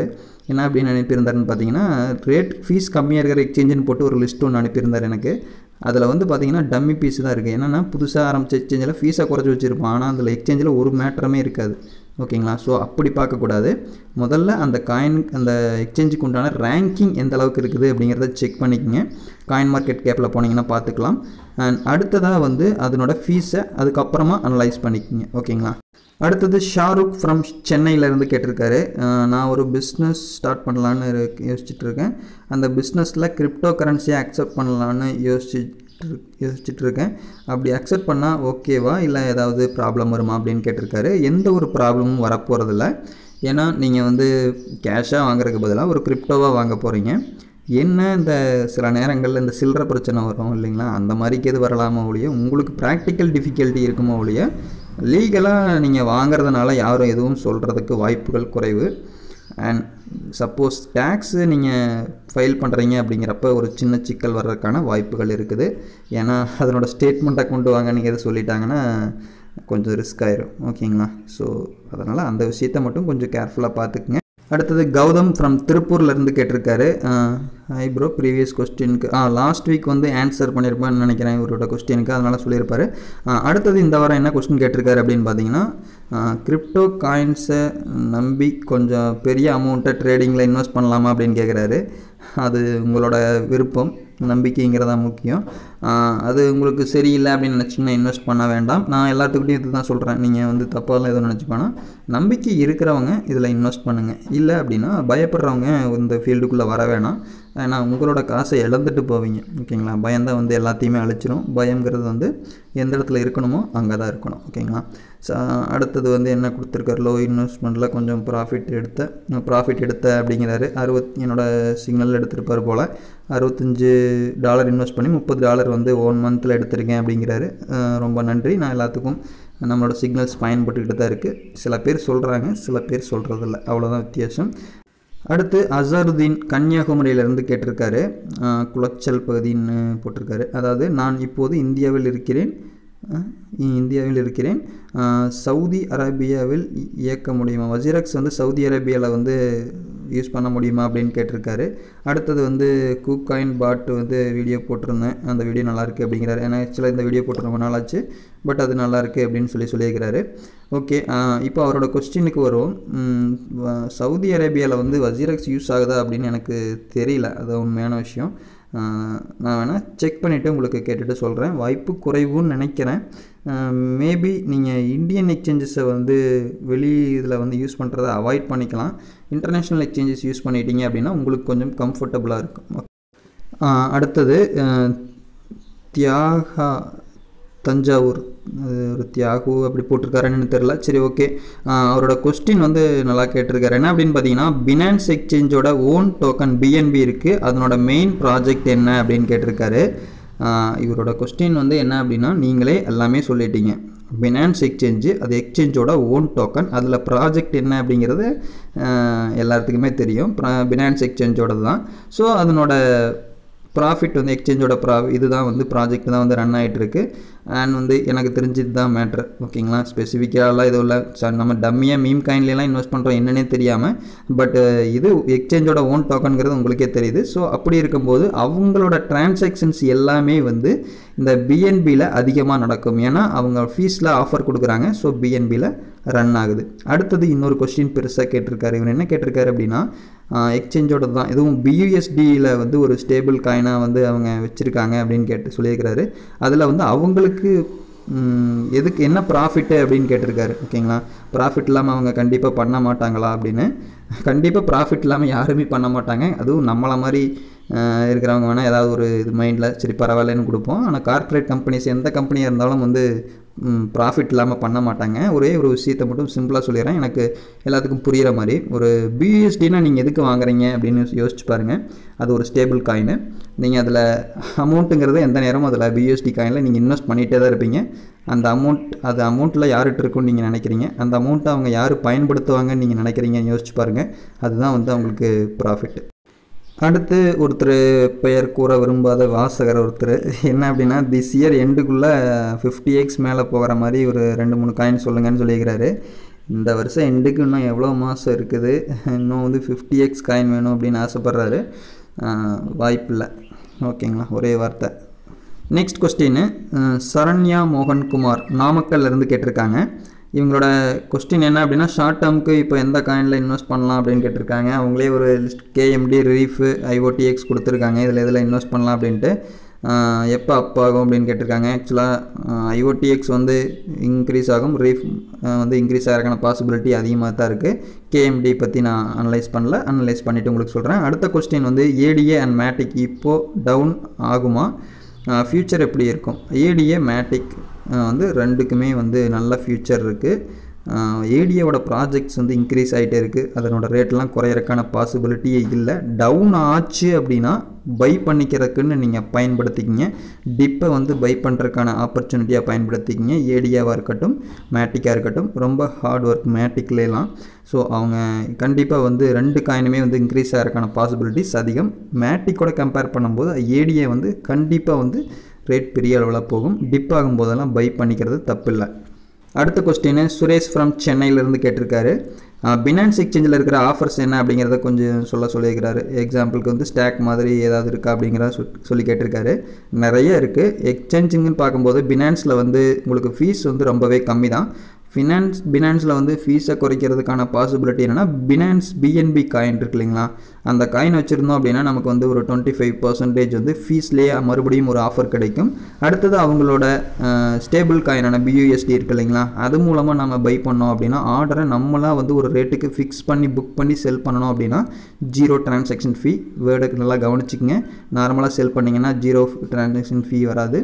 என்ன அப்படின்னு அனுப்பியிருந்தாருன்னு பார்த்தீங்கன்னா ரேட் ஃபீஸ் கம்மியாக இருக்கிற எக்ஸ்சேஞ்சுன்னு போட்டு ஒரு லிஸ்ட் ஒன்று அனுப்பியிருந்தார் எனக்கு அதில் வந்து பார்த்தீங்கன்னா டம்மி பீஸ் தான் இருக்குது என்னென்னா புதுசாக ஆரம்பித்த எக்ஸ்சேஞ்சில் ஃபீஸை குறைச்சி வச்சுருப்பான் ஆனால் அதில் எக்ஸ்சேஞ்சில் ஒரு மேட்டருமே இருக்காது ஓகேங்களா ஸோ அப்படி பார்க்கக்கூடாது முதல்ல அந்த காயின் அந்த எக்ஸ்சேஞ்சுக்கு உண்டான ரேங்கிங் எந்த அளவுக்கு இருக்குது அப்படிங்கிறத செக் பண்ணிக்கோங்க காயின் மார்க்கெட் கேப்பில் போனீங்கன்னா பார்த்துக்கலாம் அண்ட் அடுத்ததாக வந்து அதனோட ஃபீஸை அதுக்கப்புறமா அனலைஸ் பண்ணிக்கோங்க ஓகேங்களா அடுத்தது ஷாருக் ஃப்ரம் சென்னையிலேருந்து கேட்டிருக்காரு அஹ் நான் ஒரு பிஸ்னஸ் ஸ்டார்ட் பண்ணலான்னு இரு- யோசிச்சுட்டு இருக்கேன் அந்த பிஸ்னஸில் கிரிப்டோ கரன்சியை அக்செப்ட் பண்ணலான்னு யோசிச்சு யோசிச்சுட்டு இருக்கேன் அப்படி அக்செப்ட் பண்ணால் ஓகேவா இல்லை ஏதாவது ப்ராப்ளம் வருமா அப்படின்னு கேட்டிருக்காரு எந்த ஒரு ப்ராப்ளமும் வரப்போகிறதில்ல ஏன்னா நீங்கள் வந்து கேஷாக வாங்குறதுக்கு பதிலாக ஒரு கிரிப்டோவாக வாங்க போகிறீங்க என்ன இந்த சில நேரங்களில் இந்த சில்லற பிரச்சனை வரும் இல்லைங்களா அந்த மாதிரிக்கு எது வரலாமா ஒழிய உங்களுக்கு ப்ராக்டிக்கல் டிஃபிகல்ட்டி இருக்குமோ ஒழிய லீகலாக நீங்கள் வாங்குறதுனால யாரும் எதுவும் சொல்கிறதுக்கு வாய்ப்புகள் குறைவு அண்ட் சப்போஸ் டேக்ஸு நீங்கள் ஃபைல் பண்ணுறீங்க அப்படிங்கிறப்ப ஒரு சின்ன சிக்கல் வர்றதுக்கான வாய்ப்புகள் இருக்குது ஏன்னா அதனோட ஸ்டேட்மெண்ட்டை கொண்டு வாங்க நீங்கள் எது சொல்லிட்டாங்கன்னா கொஞ்சம் ரிஸ்க் ஆயிரும் ஓகேங்களா ஸோ அதனால் அந்த விஷயத்தை மட்டும் கொஞ்சம் கேர்ஃபுல்லாக பார்த்துக்குங்க அடுத்தது கௌதம் ஃப்ரம் திருப்பூர்லேருந்து கேட்டிருக்காரு ஹை ப்ரோ ப்ரீவியஸ் கொஸ்டினுக்கு ஆ லாஸ்ட் வீக் வந்து ஆன்சர் பண்ணியிருப்பேன்னு நினைக்கிறேன் இவரோட கொஸ்டினுக்கு அதனால் சொல்லியிருப்பாரு ஆ, அடுத்தது இந்த வாரம் என்ன கொஸ்டின் கேட்டிருக்காரு அப்படின்னு பார்த்தீங்கன்னா கிரிப்டோ காயின்ஸை நம்பி கொஞ்சம் பெரிய அமௌண்ட்டை ட்ரேடிங்கில் இன்வெஸ்ட் பண்ணலாமா அப்படின்னு கேட்குறாரு அது உங்களோட விருப்பம் நம்பிக்கைங்கிறதா முக்கியம் ஆஹ் அது உங்களுக்கு சரியில்லை அப்படின்னு நினச்சிங்கன்னா இன்வெஸ்ட் பண்ண வேண்டாம் நான் எல்லாத்துக்கிட்டையும் இது தான் சொல்கிறேன் நீங்கள் வந்து தப்பாலாம் எதுவும் நினச்சிக்கோனா நம்பிக்கை இருக்கிறவங்க இதில் இன்வெஸ்ட் பண்ணுங்கள் இல்லை அப்படின்னா பயப்படுறவங்க இந்த ஃபீல்டுக்குள்ளே வர வேணாம் ஏன்னா உங்களோட காசை இழந்துட்டு போவீங்க ஓகேங்களா பயம்தான் வந்து எல்லாத்தையுமே அழிச்சிரும் பயங்கிறது வந்து எந்த இடத்துல இருக்கணுமோ அங்கே தான் இருக்கணும் ஓகேங்களா ஸோ அடுத்தது வந்து என்ன கொடுத்துருக்காரு லோ இன்வெஸ்ட்மெண்ட்டில் கொஞ்சம் ப்ராஃபிட் எடுத்த ப்ராஃபிட் எடுத்த அப்படிங்கிறாரு அறுபத் என்னோட சிக்னல் எடுத்திருப்பார் போல் அறுபத்தஞ்சு டாலர் இன்வெஸ்ட் பண்ணி முப்பது டாலர் வந்து ஒன் மந்தில் எடுத்திருக்கேன் அப்படிங்கிறாரு அஹ் ரொம்ப நன்றி நான் எல்லாத்துக்கும் நம்மளோட சிக்னல்ஸ் பயன்பட்டுக்கிட்டு தான் இருக்குது சில பேர் சொல்கிறாங்க சில பேர் சொல்கிறதில்ல அவ்வளோதான் வித்தியாசம் அடுத்து அசருதீன் கன்னியாகுமரியிலிருந்து கேட்டிருக்காரு அஹ் குளச்சல் பகுதின்னு போட்டிருக்காரு அதாவது நான் இப்போது இந்தியாவில் இருக்கிறேன் அஹ் இந்தியாவில் இருக்கிறேன் அஹ் சவுதி அரேபியாவில் இ- இயக்க முடியுமா வஜிரக்ஸ் வந்து சவுதி அரேபியாவில் வந்து யூஸ் பண்ண முடியுமா அப்படின்னு கேட்டிருக்காரு அடுத்தது வந்து கூக்காயின் பாட் வந்து வீடியோ போட்டிருந்தேன் அந்த வீடியோ நல்லா இருக்கு அப்படிங்கிறாரு ஏன்னா ஆக்சுவலாக இந்த வீடியோ போட்டு ரொம்ப நாள் ஆச்சு பட் அது நல்லா இருக்கு அப்படின்னு சொல்லி சொல்லியிருக்கிறாரு ஓகே இப்போ அவரோட கொஸ்டினுக்கு வருவோம் உம், வ- சவுதி அரேபியாவில் வந்து வஜிரக்ஸ் யூஸ் ஆகுதா அப்படின்னு எனக்கு தெரியல அது உண்மையான விஷயம் ஆஹ், நான் வேணால் செக் பண்ணிவிட்டு உங்களுக்கு கேட்டுட்டு சொல்கிறேன் வாய்ப்பு குறைவுன்னு நினைக்கிறேன் மேபி நீங்கள் இந்தியன் எக்ஸ்சேஞ்சஸை வந்து வெளி இதில் வந்து யூஸ் பண்ணுறதை அவாய்ட் பண்ணிக்கலாம் இன்டர்நேஷ்னல் எக்ஸ்சேஞ்சஸ் யூஸ் பண்ணிட்டீங்க அப்படின்னா உங்களுக்கு கொஞ்சம் கம்ஃபர்டபுளாக இருக்கும் ஆஹ், அடுத்தது ஆஹ், தியாகா தஞ்சாவூர் அது ஒரு தியாகு அப்படி போட்டிருக்காருன்னு தெரில சரி ஓகே அவரோட கொஸ்டின் வந்து நல்லா கேட்டிருக்காரு என்ன அப்படின்னு பார்த்தீங்கன்னா பினான்ஸ் எக்ஸ்சேஞ்சோட ஓன் டோக்கன் பிஎன்பி இருக்குது அதனோட மெயின் ப்ராஜெக்ட் என்ன அப்படின்னு கேட்டிருக்காரு ஆஹ் இவரோட கொஸ்டின் வந்து என்ன அப்படின்னா நீங்களே எல்லாமே சொல்லிட்டீங்க பினான்ஸ் எக்ஸ்சேஞ்சு அது எக்ஸ்சேஞ்சோட ஓன் டோக்கன் அதில் ப்ராஜெக்ட் என்ன அப்படிங்கிறது ஆஹ் எல்லாத்துக்குமே தெரியும் பினான்ஸ் எக்ஸ்சேஞ்சோட தான் ஸோ அதனோட ப்ராஃபிட் வந்து எக்ஸ்சேஞ்சோட ப்ரா இதுதான் வந்து ப்ராஜெக்ட் தான் வந்து ரன் ஆகிட்டு இருக்கு அண்ட் வந்து எனக்கு தெரிஞ்சது தான் மேட்ரு ஓகேங்களா ஸ்பெசிஃபிக்காலாம் எதுவும் இல்லை ச- நம்ம டம்மியாக மீம் காயின்லாம் இன்வெஸ்ட் பண்ணுறோம் என்னன்னே தெரியாமல் பட் இது எக்ஸ்சேஞ்சோட ஓன் டோக்கனுங்கிறது உங்களுக்கே தெரியுது ஸோ அப்படி இருக்கும்போது அவங்களோட டிரான்சாக்ஷன்ஸ் எல்லாமே வந்து இந்த பிஎன்பியில் அதிகமாக நடக்கும் ஏன்னா அவங்க ஃபீஸில் ஆஃபர் கொடுக்குறாங்க ஸோ பிஎன்பியில் ரன் ஆகுது அடுத்தது இன்னொரு கொஸ்டின் பெருசாக கேட்டிருக்காரு இவர் என்ன கேட்டிருக்காரு அப்படின்னா எக்ஸ்சேஞ்சோட தான் இதுவும் பியூஎஸ்டியில் வந்து ஒரு ஸ்டேபிள் காயினாக வந்து அவங்க வச்சுருக்காங்க அப்படின்னு கேட்டு சொல்லியிருக்கிறாரு அதில் வந்து அவங்களுக்கு ம், எதுக்கு என்ன ப்ராஃபிட்டு அப்படின்னு கேட்டிருக்காரு ஓகேங்களா ப்ராஃபிட் இல்லாமல் அவங்க கண்டிப்பாக பண்ண மாட்டாங்களா அப்படின்னு கண்டிப்பாக ப்ராஃபிட் இல்லாமல் யாருமே பண்ண மாட்டாங்க அதுவும் நம்மளை மாதிரி அஹ், இருக்கிறவங்க வேணால் ஏதாவது ஒரு இது மைண்டில் சரி பரவாயில்லன்னு கொடுப்போம் ஆனால் கார்ப்பரேட் கம்பெனிஸ் எந்த கம்பெனியாக இருந்தாலும் வந்து ப்ராஃபிட் இல்லாமல் பண்ண மாட்டாங்க ஒரே ஒரு விஷயத்தை மட்டும் சிம்பிளாக சொல்லிடுறேன் எனக்கு எல்லாத்துக்கும் புரிகிற மாதிரி ஒரு பிஎஸ்டினா நீங்கள் எதுக்கு வாங்குறீங்க அப்படின்னு யோசிச்சு பாருங்கள் அது ஒரு ஸ்டேபிள் காயின் நீங்கள் அதில் அமௌண்ட்டுங்கிறது எந்த நேரமும் அதில் பிஎஸ்டி காயினில் நீங்கள் இன்வெஸ்ட் பண்ணிகிட்டே தான் இருப்பீங்க அந்த அமௌண்ட் அது அமௌண்ட்டில் யார்கிட்ட இருக்குன்னு நீங்கள் நினைக்கிறீங்க அந்த அமௌண்ட்டை அவங்க யார் பயன்படுத்துவாங்கன்னு நீங்கள் நினைக்கிறீங்கன்னு யோசிச்சு பாருங்கள் அதுதான் வந்து அவங்களுக்கு ப்ராஃபிட் அடுத்து ஒருத்தர் பெயர் கூற விரும்பாத வாசகர் ஒருத்தர் என்ன அப்படின்னா திஸ் இயர் எண்டுக்குள்ளே ஃபிஃப்டி எக்ஸ் மேலே போகிற மாதிரி ஒரு ரெண்டு மூணு காயின் சொல்லுங்கன்னு சொல்லியிருக்கிறாரு இந்த வருஷம் எண்டுக்கு இன்னும் எவ்வளோ மாதம் இருக்குது இன்னும் வந்து ஃபிஃப்டி எக்ஸ் காயின் வேணும் அப்படின்னு ஆசைப்பட்றாரு வாய்ப்பில்லை ஓகேங்களா ஒரே வார்த்தை நெக்ஸ்ட் கொஸ்டின் சரண்யா மோகன்குமார் நாமக்கல்லேருந்து கேட்டிருக்காங்க இவங்களோட கொஸ்டின் என்ன அப்படின்னா ஷார்ட் டேர்முக்கு இப்போ எந்த காயினில் இன்வெஸ்ட் பண்ணலாம் அப்படின்னு கேட்டிருக்காங்க அவங்களே ஒரு லிஸ்ட் கேஎம்டி ரீஃபு ஐஓடிஎக்ஸ் கொடுத்துருக்காங்க இதில் இதில் இன்வெஸ்ட் பண்ணலாம் அப்படின்ட்டு எப்போ அப் ஆகும் அப்படின்னு கேட்டிருக்காங்க ஆக்சுவலாக ஐஓடிஎக்ஸ் வந்து இன்க்ரீஸ் ஆகும் ரீஃப் வந்து இன்க்ரீஸ் ஆகிறதுக்கான பாசிபிலிட்டி அதிகமாக தான் இருக்குது கேஎம்டி பற்றி நான் அனலைஸ் பண்ணல அனலைஸ் பண்ணிவிட்டு உங்களுக்கு சொல்கிறேன் அடுத்த கொஸ்டின் வந்து ஏடிஏ அண்ட் மேட்டிக் இப்போது டவுன் ஆகுமா ஃப்யூச்சர் எப்படி இருக்கும் ஏடிஏ மேட்டிக் வந்து ரெண்டுக்குமே வந்து நல்ல ஃப்யூச்சர் இருக்குது ஏடிஏவோட ப்ராஜெக்ட்ஸ் வந்து இன்க்ரீஸ் ஆகிட்டே இருக்குது அதனோட ரேட்லாம் குறையறதுக்கான பாசிபிலிட்டியே இல்லை டவுன் ஆச்சு அப்படின்னா பை பண்ணிக்கிறதுக்குன்னு நீங்கள் பயன்படுத்திக்கிங்க டிப்பை வந்து பை பண்ணுறதுக்கான ஆப்பர்ச்சுனிட்டியாக பயன்படுத்திக்கிங்க ஏடியாவாக இருக்கட்டும் மேட்டிக்காக இருக்கட்டும் ரொம்ப ஹார்ட் ஒர்க் மேட்டிக்லாம் ஸோ அவங்க கண்டிப்பாக வந்து ரெண்டு காயினுமே வந்து இன்க்ரீஸ் ஆகிறதுக்கான பாசிபிலிட்டிஸ் அதிகம் மேட்டிக்கோட கம்பேர் பண்ணும்போது ஏடிஏ வந்து கண்டிப்பாக வந்து ரேட் பெரிய அளவில் போகும் டிப் ஆகும்போதெல்லாம் பை பண்ணிக்கிறது தப்பில்லை அடுத்த கொஸ்டின் சுரேஷ் ஃப்ரம் சென்னையிலேருந்து கேட்டிருக்காரு பினான்ஸ் எக்ஸ்சேஞ்சில் இருக்கிற ஆஃபர்ஸ் என்ன அப்படிங்கிறத கொஞ்சம் சொல்ல சொல்லியிருக்கிறாரு எக்ஸாம்பிளுக்கு வந்து ஸ்டாக் மாதிரி ஏதாவது இருக்கா அப்படிங்கிறத சொல்லி கேட்டிருக்காரு நிறைய இருக்குது எக்ஸ்சேஞ்சிங்னு பார்க்கும்போது பினான்ஸில் வந்து உங்களுக்கு ஃபீஸ் வந்து ரொம்பவே கம்மி தான் ஃபினான்ஸ் பினான்ஸில் வந்து ஃபீஸை குறைக்கிறதுக்கான பாசிபிலிட்டி என்னென்னா பினான்ஸ் பிஎன்பி காயின் இருக்கு இல்லைங்களா அந்த காயின் வச்சுருந்தோம் அப்படின்னா நமக்கு வந்து ஒரு டுவெண்ட்டி ஃபைவ் பர்சன்டேஜ் வந்து ஃபீஸ்லேயே மறுபடியும் ஒரு ஆஃபர் கிடைக்கும் அடுத்தது அவங்களோட ஸ்டேபிள் காயினான பியூஎஸ்டி இருக்கு இல்லைங்களா அது மூலமாக நம்ம பை பண்ணோம் அப்படின்னா ஆர்டரை நம்மளாக வந்து ஒரு ரேட்டுக்கு ஃபிக்ஸ் பண்ணி புக் பண்ணி செல் பண்ணணும் அப்படின்னா ஜீரோ டிரான்சாக்ஷன் ஃபீ வேர்டுக்கு நல்லா கவனிச்சிக்கங்க நார்மலாக செல் பண்ணிங்கன்னா ஜீரோ டிரான்சாக்ஷன் ஃபீ வராது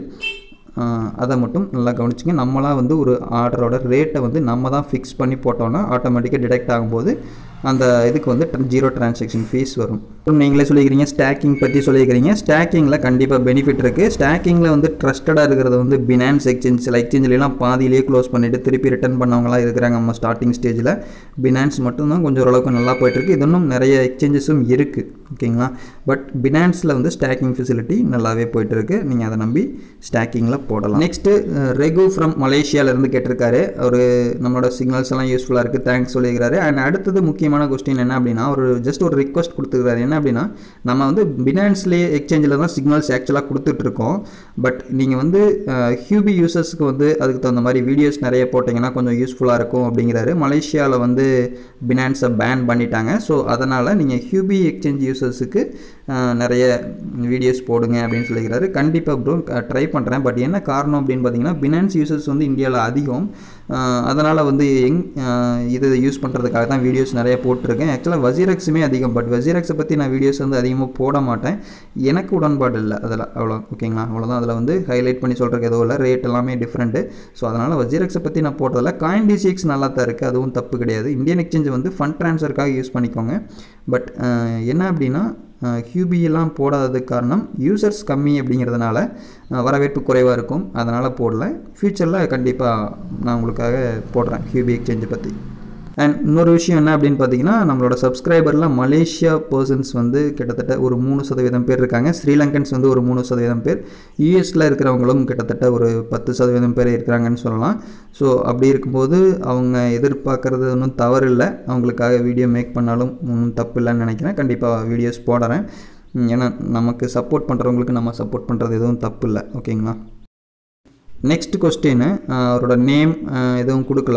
அதை மட்டும் நல்லா கவனிச்சிங்க நம்மளாக வந்து ஒரு ஆர்டரோட ரேட்டை வந்து நம்ம தான் ஃபிக்ஸ் பண்ணி போட்டோம்னா ஆட்டோமேட்டிக்காக டிடெக்ட் ஆகும்போது அந்த இதுக்கு வந்து ஜீரோ டிரான்சாக்ஷன் ஃபீஸ் வரும் நீங்களே சொல்லிக்கிறீங்க ஸ்டாக்கிங் பற்றி சொல்லியிருக்கிறீங்க ஸ்டாக்கிங்கில் கண்டிப்பாக பெனிஃபிட் இருக்குது ஸ்டாக்கிங்கில் வந்து ட்ரஸ்டடாக இருக்கிறது வந்து பினான்ஸ் எக்ஸ்சேஞ்ச் சில எக்ஸ்சேஞ்சிலாம் பாதியிலேயே க்ளோஸ் பண்ணிவிட்டு திருப்பி ரிட்டர்ன் பண்ணவங்களாம் இருக்கிறாங்க நம்ம ஸ்டார்டிங் ஸ்டேஜில் பினான்ஸ் மட்டும்தான் கொஞ்சம் ஓரளவுக்கு நல்லா போயிட்டுருக்கு இது இன்னும் நிறைய எக்ஸ்சேஞ்சஸும் இருக்குது ஓகேங்களா பட் பினான்ஸில் வந்து ஸ்டாக்கிங் ஃபெசிலிட்டி நல்லாவே போயிட்டுருக்கு நீங்கள் அதை நம்பி ஸ்டாக்கிங்கில் போடலாம் நெக்ஸ்ட்டு ரெகு ஃப்ரம் மலேசியாவிலேருந்து கேட்டிருக்காரு ஒரு நம்மளோட சிக்னல்ஸ் எல்லாம் யூஸ்ஃபுல்லாக இருக்குது தேங்க்ஸ் சொல்லியிருக்காரு அண்ட் அடுத்தது முக்கியமான கொஸ்டின் என்ன அப்படின்னா ஒரு ஜஸ்ட் ஒரு ரிக்வஸ்ட் கொடுத்துருக்காரு என்ன அப்படின்னா நம்ம வந்து பினான்ஸ்லேயே எக்ஸ்சேஞ்சில் தான் சிக்னல்ஸ் ஆக்சுவலாக கொடுத்துட்ருக்கோம் பட் நீங்கள் வந்து ஹியூபி யூசர்ஸ்க்கு வந்து அதுக்கு தகுந்த மாதிரி வீடியோஸ் நிறைய போட்டிங்கன்னா கொஞ்சம் யூஸ்ஃபுல்லாக இருக்கும் அப்படிங்கிறாரு மலேசியாவில் வந்து பினான்ஸை பேன் பண்ணிட்டாங்க ஸோ அதனால் நீங்கள் ஹியூபி எக்ஸ்சேஞ்ச் யூசர்ஸுக்கு நிறைய வீடியோஸ் போடுங்க அப்படின்னு சொல்லிக்கிறாரு கண்டிப்பாக ப்ரோ ட்ரை பண்ணுறேன் பட் என்ன காரணம் அப்படின்னு பார்த்தீங்கன்னா பினான்ஸ் யூசர்ஸ் வந்து இந்தியாவில் அதிகம் அதனால் வந்து எங் இது யூஸ் பண்ணுறதுக்காக தான் வீடியோஸ் நிறைய போட்டிருக்கேன் ஆக்சுவலாக வசீரக்ஸுமே அதிகம் பட் வசீரக்ஸை பற்றி நான் வீடியோஸ் வந்து அதிகமாக போட மாட்டேன் எனக்கு உடன்பாடு இல்லை அதில் அவ்வளோ ஓகேங்களா அவ்வளோதான் அதில் வந்து ஹைலைட் பண்ணி சொல்கிறதுக்கு எதுவும் இல்லை ரேட் எல்லாமே டிஃப்ரெண்ட்டு ஸோ அதனால் வசீரக்ஸை பற்றி நான் போட்டதில்ல காயின் டிசிஎக்ஸ் நல்லா தான் இருக்குது அதுவும் தப்பு கிடையாது இந்தியன் எக்ஸ்சேஞ்ச் வந்து ஃபண்ட் ட்ரான்ஸ்ஃபருக்காக யூஸ் பண்ணிக்கோங்க பட் என்ன அப்படின்னா ஹியூபியெல்லாம் போடாததுக்கு காரணம் யூசர்ஸ் கம்மி அப்படிங்கிறதுனால வரவேற்பு குறைவாக இருக்கும் அதனால் போடல ஃப்யூச்சரில் கண்டிப்பாக நான் உங்களுக்காக போடுறேன் ஹியூபி எக்ஸ்சேஞ்சை பற்றி அண்ட் இன்னொரு விஷயம் என்ன அப்படின்னு பார்த்தீங்கன்னா நம்மளோட சப்ஸ்கிரைபர்லாம் மலேசியா பர்சன்ஸ் வந்து கிட்டத்தட்ட ஒரு மூணு சதவீதம் பேர் இருக்காங்க ஸ்ரீலங்கன்ஸ் வந்து ஒரு மூணு சதவீதம் பேர் யூஎஸில் இருக்கிறவங்களும் கிட்டத்தட்ட ஒரு பத்து சதவீதம் பேர் இருக்கிறாங்கன்னு சொல்லலாம் ஸோ அப்படி இருக்கும்போது அவங்க எதிர்பார்க்குறது ஒன்றும் தவறு இல்லை அவங்களுக்காக வீடியோ மேக் பண்ணாலும் ஒன்றும் தப்பு இல்லைன்னு நினைக்கிறேன் கண்டிப்பாக வீடியோஸ் போடுறேன் ஏன்னா நமக்கு சப்போர்ட் பண்ணுறவங்களுக்கு நம்ம சப்போர்ட் பண்ணுறது எதுவும் தப்பு இல்லை ஓகேங்களா நெக்ஸ்ட் கொஸ்டின் அவரோட நேம் எதுவும் கொடுக்கல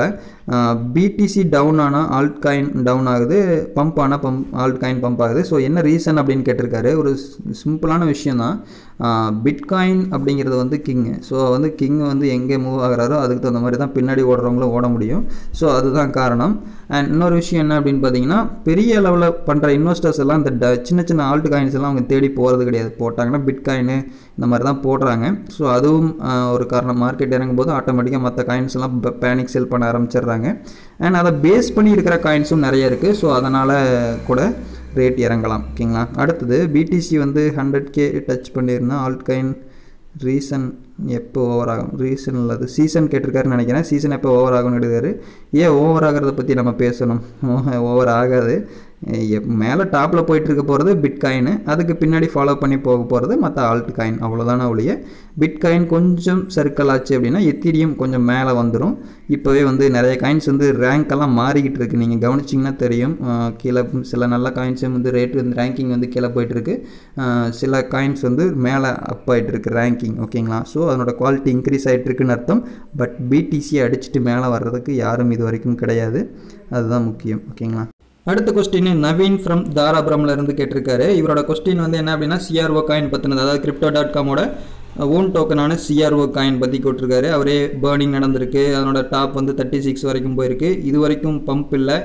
பிடிசி டவுன் ஆனால் ஆல்ட் காயின் டவுன் ஆகுது பம்ப் ஆனால் பம்ப் ஆல்ட் காயின் பம்ப் ஆகுது ஸோ என்ன ரீசன் அப்படின்னு கேட்டிருக்காரு ஒரு சிம்பிளான விஷயம் தான் பிட்காயின் அப்படிங்கிறது வந்து கிங்கு ஸோ வந்து கிங் வந்து எங்கே மூவ் ஆகிறாரோ அதுக்கு தகுந்த மாதிரி தான் பின்னாடி ஓடுறவங்களும் ஓட முடியும் ஸோ அதுதான் காரணம் அண்ட் இன்னொரு விஷயம் என்ன அப்படின்னு பார்த்தீங்கன்னா பெரிய அளவில் பண்ணுற இன்வெஸ்டர்ஸ் எல்லாம் இந்த ட சின்ன சின்ன ஆல்ட் காயின்ஸ் எல்லாம் அவங்க தேடி போகிறது கிடையாது போட்டாங்கன்னா பிட்காயின் இந்த மாதிரி தான் போடுறாங்க ஸோ அதுவும் ஒரு காரணம் மார்க்கெட் இறங்கும் போது ஆட்டோமேட்டிக்காக மற்ற காயின்ஸ் எல்லாம் பேனிக் செல் பண்ண ஆரம்பிச்சிடுறாங்க அண்ட் அதை பேஸ் பண்ணி இருக்கிற காயின்ஸும் நிறைய இருக்குது ஸோ அதனால் கூட ரேட் இறங்கலாம் ஓகேங்களா அடுத்தது பிடிசி வந்து ஹண்ட்ரட் கே டச் பண்ணியிருந்தா ஆல்ட் காயின் ரீசன் எப்போ ஓவர் ஆகும் ரீசன் இல்லை அது சீசன் கேட்டிருக்காருன்னு நினைக்கிறேன் சீசன் எப்போ ஓவர் ஆகும்னு எடுக்காரு ஏன் ஓவர் ஆகிறத பற்றி நம்ம பேசணும் ஓவர் ஆகாது மேலே டாப்பில் போயிட்டு இருக்க போகிறது பிட் காயின் அதுக்கு பின்னாடி ஃபாலோ பண்ணி போக போகிறது மற்ற ஆல்ட் காயின் அவ்வளோதான ஒழிய பிட் காயின் கொஞ்சம் சர்க்கிள் ஆச்சு அப்படின்னா எத்திரியம் கொஞ்சம் மேலே வந்துடும் இப்போவே வந்து நிறைய காயின்ஸ் வந்து ரேங்க் எல்லாம் மாறிக்கிட்டு இருக்கு நீங்கள் கவனிச்சிங்கன்னா தெரியும் அஹ் கீழே சில நல்ல காயின்ஸும் வந்து ரேட் வந்து ரேங்கிங் வந்து கீழே போயிட்டுருக்கு சில காயின்ஸ் வந்து மேலே அப் ஆகிட்டு இருக்கு ரேங்கிங் ஓகேங்களா ஸோ அதனோட குவாலிட்டி இன்க்ரீஸ் ஆகிட்டு இருக்குன்னு அர்த்தம் பட் பிடிசியை அடிச்சுட்டு மேலே வர்றதுக்கு யாரும் இது வரைக்கும் கிடையாது அதுதான் முக்கியம் ஓகேங்களா அடுத்த கொஸ்டின் நவீன் ஃப்ரம் தாராபுரம்ல இருந்து கேட்டிருக்காரு இவரோட கொஸ்டின் வந்து என்ன அப்படின்னா சிஆர்ஓ காயின் பற்றினது அதாவது கிரிப்டோ டாட் காமோட ஓன் டோக்கனான சிஆர்ஓ காயின் பற்றி போட்டிருக்காரு அவரே பேர்னிங் நடந்திருக்கு அதனோட டாப் வந்து தேர்ட்டி சிக்ஸ் வரைக்கும் போயிருக்கு இது வரைக்கும் பம்ப் இல்லை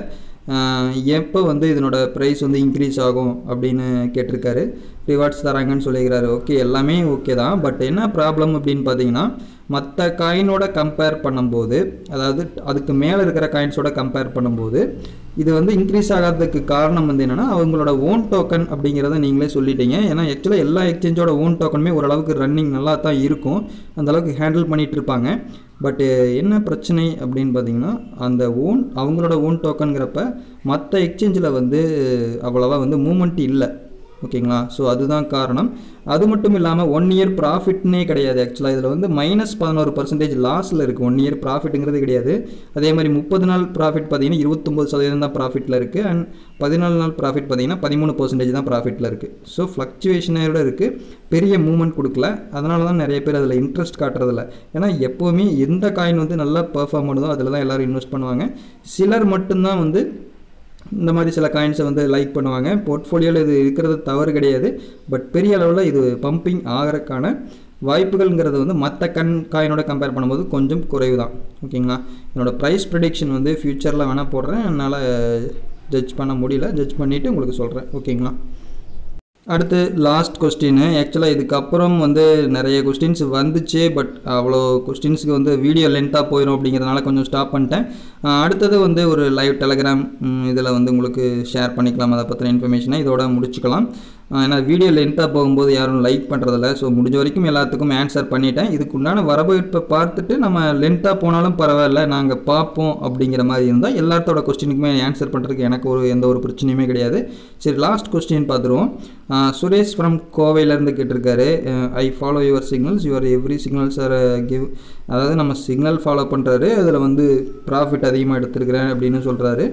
எப்போ வந்து இதனோட ப்ரைஸ் வந்து இன்க்ரீஸ் ஆகும் அப்படின்னு கேட்டிருக்காரு ரிவார்ட்ஸ் தராங்கன்னு சொல்லிக்கிறாரு ஓகே எல்லாமே ஓகே தான் பட் என்ன ப்ராப்ளம் அப்படின்னு பார்த்தீங்கன்னா மற்ற காயினோட கம்பேர் பண்ணும்போது அதாவது அதுக்கு மேலே இருக்கிற காயின்ஸோட கம்பேர் பண்ணும்போது இது வந்து இன்க்ரீஸ் ஆகாததுக்கு காரணம் வந்து என்னென்னா அவங்களோட ஓன் டோக்கன் அப்படிங்கிறத நீங்களே சொல்லிட்டீங்க ஏன்னா ஆக்சுவலாக எல்லா எக்ஸ்சேஞ்சோட ஓன் டோக்கனுமே ஓரளவுக்கு ரன்னிங் நல்லா தான் இருக்கும் அந்த அளவுக்கு ஹேண்டில் பண்ணிகிட்டு இருப்பாங்க பட்டு என்ன பிரச்சனை அப்படின்னு பார்த்தீங்கன்னா அந்த ஓன் அவங்களோட ஓன் டோக்கனுங்கிறப்ப மற்ற எக்ஸ்சேஞ்சில் வந்து அவ்வளோவா வந்து மூமெண்ட் இல்லை ஓகேங்களா ஸோ அதுதான் காரணம் அது மட்டும் இல்லாமல் ஒன் இயர் ப்ராஃபிட்னே கிடையாது ஆக்சுவலாக இதில் வந்து மைனஸ் பதினோரு பர்சன்டேஜ் லாஸில் இருக்குது ஒன் இயர் ப்ராஃபிட்டுங்கிறது கிடையாது அதே மாதிரி முப்பது நாள் ப்ராஃபிட் பார்த்தீங்கன்னா இருபத்தொம்பது சதவீதம் தான் ப்ராஃபிட்டில் இருக்குது அண்ட் பதினாலு நாள் ப்ராஃபிட் பார்த்தீங்கன்னா பதிமூணு பர்சன்டேஜ் தான் ப்ராஃபிட்டில் இருக்குது ஸோ ஃப்ளக்சுவேஷனோட இருக்குது பெரிய மூவ்மெண்ட் கொடுக்கல அதனால தான் நிறைய பேர் அதில் இன்ட்ரெஸ்ட் காட்டுறதில்ல ஏன்னா எப்போவுமே எந்த காயின் வந்து நல்லா பெர்ஃபார்ம் பண்ணுதோ அதில் தான் எல்லோரும் இன்வெஸ்ட் பண்ணுவாங்க சிலர் மட்டும்தான் வந்து இந்த மாதிரி சில காயின்ஸை வந்து லைக் பண்ணுவாங்க போர்ட்ஃபோலியோவில் இது இருக்கிறது தவறு கிடையாது பட் பெரிய அளவில் இது பம்பிங் ஆகிறதுக்கான வாய்ப்புகள்ங்கிறது வந்து மற்ற கண் காயினோட கம்பேர் பண்ணும்போது கொஞ்சம் குறைவு தான் ஓகேங்களா என்னோடய ப்ரைஸ் ப்ரிடிக்ஷன் வந்து ஃப்யூச்சரில் வேணால் போடுறேன் என்னால் ஜட்ஜ் பண்ண முடியல ஜட்ஜ் பண்ணிவிட்டு உங்களுக்கு சொல்கிறேன் ஓகேங்களா அடுத்து லாஸ்ட் கொஸ்டின் ஆக்சுவலாக இதுக்கப்புறம் வந்து நிறைய கொஸ்டின்ஸ் வந்துச்சு பட் அவ்வளோ கொஸ்டின்ஸுக்கு வந்து வீடியோ லென்த்தாக போயிடும் அப்படிங்கிறதுனால கொஞ்சம் ஸ்டாப் பண்ணிட்டேன் அடுத்தது வந்து ஒரு லைவ் டெலகிராம் இதில் வந்து உங்களுக்கு ஷேர் பண்ணிக்கலாம் அதை பற்றின இன்ஃபர்மேஷனை இதோட முடிச்சுக்கலாம் ஏன்னா வீடியோ லென்த்தாக போகும்போது யாரும் லைக் பண்ணுறதில்ல ஸோ முடிஞ்ச வரைக்கும் எல்லாத்துக்கும் ஆன்சர் பண்ணிட்டேன் இதுக்கு உண்டான வரவேற்பை பார்த்துட்டு நம்ம லென்த்தாக போனாலும் பரவாயில்ல நாங்கள் பார்ப்போம் அப்படிங்கிற மாதிரி இருந்தால் எல்லாத்தோட கொஸ்டினுக்குமே ஆன்சர் பண்ணுறதுக்கு எனக்கு ஒரு எந்த ஒரு பிரச்சனையுமே கிடையாது சரி லாஸ்ட் கொஸ்டின் பார்த்துருவோம் சுரேஷ் ஃப்ரம் கோவையிலேருந்து கேட்டிருக்காரு I follow your signals your every signals are give அதாவது நம்ம சிக்னல் ஃபாலோ பண்ணுறாரு அதில் வந்து ப்ராஃபிட் அதிகமாக எடுத்துருக்கிறேன் அப்படின்னு சொல்கிறாரு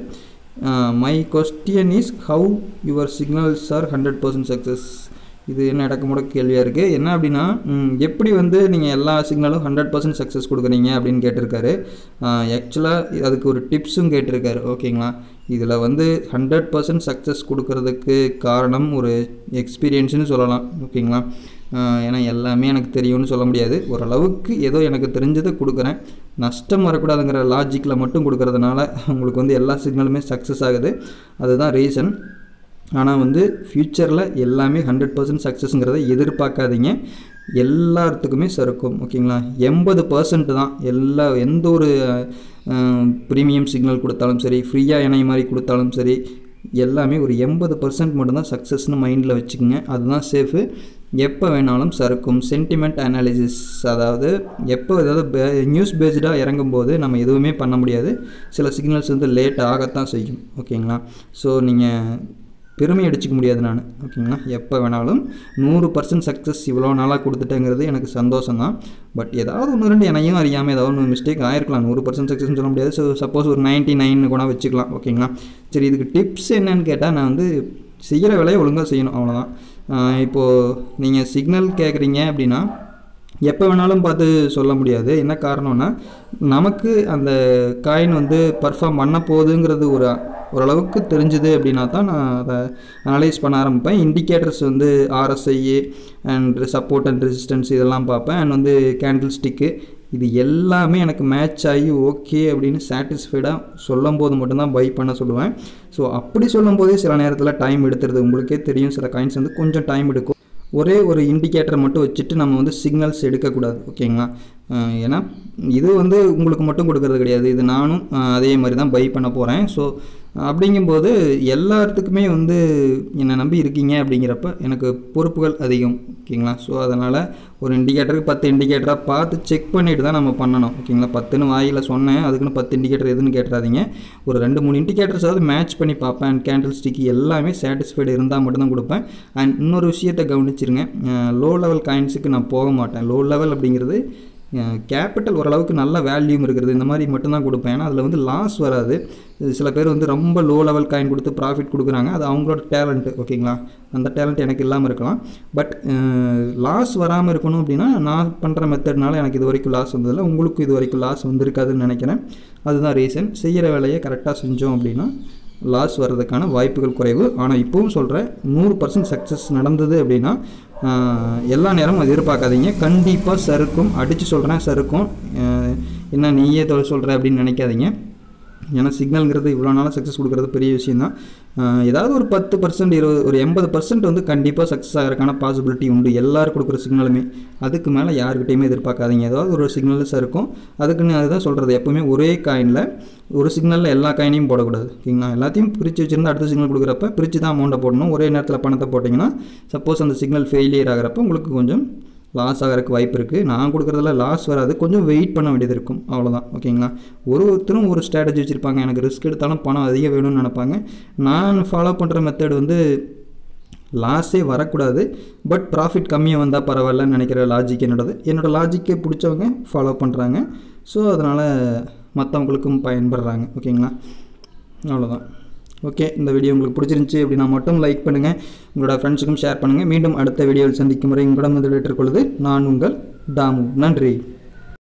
my question is how your signals are hundred percent success இது என்ன இடக்குமுட கேள்வியாக இருக்குது என்ன அப்படின்னா எப்படி வந்து நீங்கள் எல்லா சிக்னலும் ஹண்ட்ரட் பர்சன்ட் சக்ஸஸ் கொடுக்குறீங்க அப்படின்னு கேட்டிருக்காரு ஆக்சுவலாக அதுக்கு ஒரு டிப்ஸும் கேட்டிருக்காரு ஓகேங்களா இதில் வந்து ஹண்ட்ரட் பர்சன்ட் சக்ஸஸ் கொடுக்கறதுக்கு காரணம் ஒரு எக்ஸ்பீரியன்ஸ்னு சொல்லலாம் ஓகேங்களா ஏன்னா எல்லாமே எனக்கு தெரியும்னு சொல்ல முடியாது ஓரளவுக்கு ஏதோ எனக்கு தெரிஞ்சதை கொடுக்குறேன் நஷ்டம் வரக்கூடாதுங்கிற லாஜிக்கில் மட்டும் கொடுக்கறதுனால உங்களுக்கு வந்து எல்லா சிக்னலுமே சக்ஸஸ் ஆகுது அதுதான் ரீசன் ஆனால் வந்து ஃப்யூச்சரில் எல்லாமே ஹண்ட்ரட் பர்சன்ட் சக்ஸஸ்ங்கிறத எதிர்பார்க்காதீங்க எல்லாத்துக்குமே சறுக்கும் ஓகேங்களா எண்பது பர்சன்ட் தான் எல்லா எந்த ஒரு ப்ரீமியம் சிக்னல் கொடுத்தாலும் சரி ஃப்ரீயாக இணைய மாதிரி கொடுத்தாலும் சரி எல்லாமே ஒரு எண்பது பர்சன்ட் மட்டும்தான் சக்ஸஸ்னு மைண்டில் வச்சுக்கோங்க அதுதான் சேஃபு எப்போ வேணாலும் சறுக்கும் சென்டிமெண்ட் அனாலிசிஸ் அதாவது எப்போ ஏதாவது பே நியூஸ் பேஸ்டாக இறங்கும்போது நம்ம எதுவுமே பண்ண முடியாது சில சிக்னல்ஸ் வந்து லேட் ஆகத்தான் செய்யும் ஓகேங்களா ஸோ நீங்கள் பெருமை அடிச்சிக்க முடியாது நான் ஓகேங்களா எப்போ வேணாலும் நூறு பர்சன்ட் சக்ஸஸ் இவ்வளோ நாளாக கொடுத்துட்டேங்கிறது எனக்கு சந்தோஷம் தான் பட் ஏதாவது ஒன்று ரெண்டு என்னையும் அறியாமல் ஏதாவது ஒன்று மிஸ்டேக் ஆயிருக்கலாம் நூறு பர்சன்ட் சக்ஸஸ்னு சொல்ல முடியாது ஸோ சப்போஸ் ஒரு நைன்ட்டி நைன் கூட வச்சுக்கலாம் ஓகேங்களா சரி இதுக்கு டிப்ஸ் என்னன்னு கேட்டால் நான் வந்து செய்கிற வேலையை ஒழுங்காக செய்யணும் அவ்வளோதான் இப்போது நீங்கள் சிக்னல் கேட்குறீங்க அப்படின்னா எப்போ வேணாலும் பார்த்து சொல்ல முடியாது என்ன காரணம்னா நமக்கு அந்த காயின் வந்து பர்ஃபார்ம் பண்ண போகுதுங்கிறது ஒரு ஓரளவுக்கு தெரிஞ்சுது அப்படின்னா தான் நான் அதை அனலைஸ் பண்ண ஆரம்பிப்பேன் இண்டிகேட்டர்ஸ் வந்து RSI and support and resistance இதெல்லாம் பார்ப்பேன் அண்ட் வந்து கேண்டில் ஸ்டிக்கு இது எல்லாமே எனக்கு மேட்ச் ஆகி ஓகே அப்படின்னு சாட்டிஸ்ஃபைடாக சொல்லும் போது மட்டும்தான் பை பண்ண சொல்லுவேன் ஸோ அப்படி சொல்லும் போதே சில நேரத்தில் டைம் எடுத்துருது உங்களுக்கே தெரியும் சில காயின்ஸ் வந்து கொஞ்சம் டைம் எடுக்கும் ஒரே ஒரு இண்டிகேட்டர் மட்டும் வச்சுட்டு நம்ம வந்து சிக்னல்ஸ் எடுக்கக்கூடாது ஓகேங்களா ஏன்னா இது வந்து உங்களுக்கு மட்டும் கொடுக்கறது கிடையாது இது நானும் அதே மாதிரி தான் பை பண்ண போகிறேன் ஸோ அப்படிங்கும்போது எல்லாத்துக்குமே வந்து என்னை நம்பி இருக்கீங்க அப்படிங்கிறப்ப எனக்கு பொறுப்புகள் அதிகம் ஓகேங்களா ஸோ அதனால் ஒரு இண்டிகேட்டருக்கு பத்து இண்டிகேட்டராக பார்த்து செக் பண்ணிட்டு தான் நம்ம பண்ணணும் ஓகேங்களா பத்துன்னு வாயில் சொன்னேன் அதுக்குன்னு பத்து இண்டிகேட்டர் எதுன்னு கேட்டுறாதீங்க ஒரு ரெண்டு மூணு இண்டிகேட்டர்ஸாவது மேட்ச் பண்ணி பார்ப்பேன் அண்ட் கேண்டில் ஸ்டிக் எல்லாமே சாட்டிஸ்ஃபைடு இருந்தால் மட்டும்தான் கொடுப்பேன் அண்ட் இன்னொரு விஷயத்தை கவனிச்சிருங்க லோ லெவல் காயின்ஸுக்கு நான் போக மாட்டேன் லோ லெவல் அப்படிங்கிறது கேபிட்டல் ஓரளவுக்கு நல்ல வேல்யூம் இருக்கிறது இந்த மாதிரி மட்டும்தான் கொடுப்பேன் ஏன்னா அதில் வந்து லாஸ் வராது சில பேர் வந்து ரொம்ப லோ லெவல் காயின் கொடுத்து ப்ராஃபிட் கொடுக்குறாங்க அது அவங்களோட டேலண்ட்டு ஓகேங்களா அந்த டேலண்ட் எனக்கு இல்லாமல் இருக்கலாம் பட் லாஸ் வராமல் இருக்கணும் அப்படின்னா நான் பண்ணுற மெத்தட்னால எனக்கு இது வரைக்கும் லாஸ் வந்ததில்லை உங்களுக்கு இது வரைக்கும் லாஸ் வந்திருக்காதுன்னு நினைக்கிறேன் அதுதான் ரீசன் செய்கிற வேலையை கரெக்டாக செஞ்சோம் அப்படின்னா லாஸ் வர்றதுக்கான வாய்ப்புகள் குறைவு ஆனால் இப்போவும் சொல்கிறேன் நூறு பர்சன்ட் சக்ஸஸ் நடந்தது அப்படின்னா எல்லா நேரமும் அது எதிர்பார்க்காதீங்க கண்டிப்பாக சறுக்கும் அடித்து சொல்கிறேன் சறுக்கும் என்ன நீயே தொழில் சொல்கிற அப்படின்னு நினைக்காதீங்க ஏன்னா சிக்னல்ங்கிறது இவ்வளோ நாளாக சக்ஸஸ் கொடுக்குறது பெரிய விஷயந்தான் ஏதாவது ஒரு பத்து பர்சன்ட் இருபது ஒரு எண்பது பர்சன்ட் வந்து கண்டிப்பாக சக்ஸஸ் ஆகிறதுக்கான பாசிபிலிட்டி உண்டு எல்லோரும் கொடுக்குற சிக்னலுமே அதுக்கு மேலே யாருக்கிட்டையுமே எதிர்பார்க்காதீங்க ஏதாவது ஒரு சிக்னல்ஸ் இருக்கும் அதுக்குன்னு அதுதான் சொல்கிறது எப்போவுமே ஒரே காயினில் ஒரு சிக்னலில் எல்லா காயினையும் போடக்கூடாது ஓகேங்களா எல்லாத்தையும் பிரித்து வச்சுருந்து அடுத்த சிக்னல் கொடுக்குறப்ப பிரித்து தான் அமௌண்ட்டை போடணும் ஒரே நேரத்தில் பணத்தை போட்டிங்கன்னா சப்போஸ் அந்த சிக்னல் ஃபெயிலியர் ஆகிறப்ப உங்களுக்கு கொஞ்சம் லாஸ் ஆகிறதுக்கு வாய்ப்பு இருக்குது நான் கொடுக்குறதுல லாஸ் வராது கொஞ்சம் வெயிட் பண்ண வேண்டியது இருக்கும் அவ்வளோதான் ஓகேங்களா ஒரு ஒருத்தரும் ஒரு ஸ்ட்ராட்டஜி வச்சுருப்பாங்க எனக்கு ரிஸ்க் எடுத்தாலும் பணம் அதிகம் வேணும்னு நினைப்பாங்க நான் ஃபாலோ பண்ணுற மெத்தட் வந்து லாஸே வரக்கூடாது பட் ப்ராஃபிட் கம்மியாக வந்தால் பரவாயில்லன்னு நினைக்கிற லாஜிக் என்னோடது என்னோடய லாஜிக்கை பிடிச்சவங்க ஃபாலோ பண்ணுறாங்க ஸோ அதனால் மற்றவங்களுக்கும் பயன்படுறாங்க ஓகேங்களா அவ்வளோதான் ஓகே இந்த வீடியோ உங்களுக்கு பிடிச்சிருந்துச்சி அப்படின்னா மட்டும் லைக் பண்ணுங்கள் உங்களோட ஃப்ரெண்ட்ஸுக்கும் ஷேர் பண்ணுங்கள் மீண்டும் அடுத்த வீடியோவில் சந்திக்கும் முறை உங்களிடம் வந்து ஏற்றுக்கொள்வது நான் உங்கள் தாமு நன்றி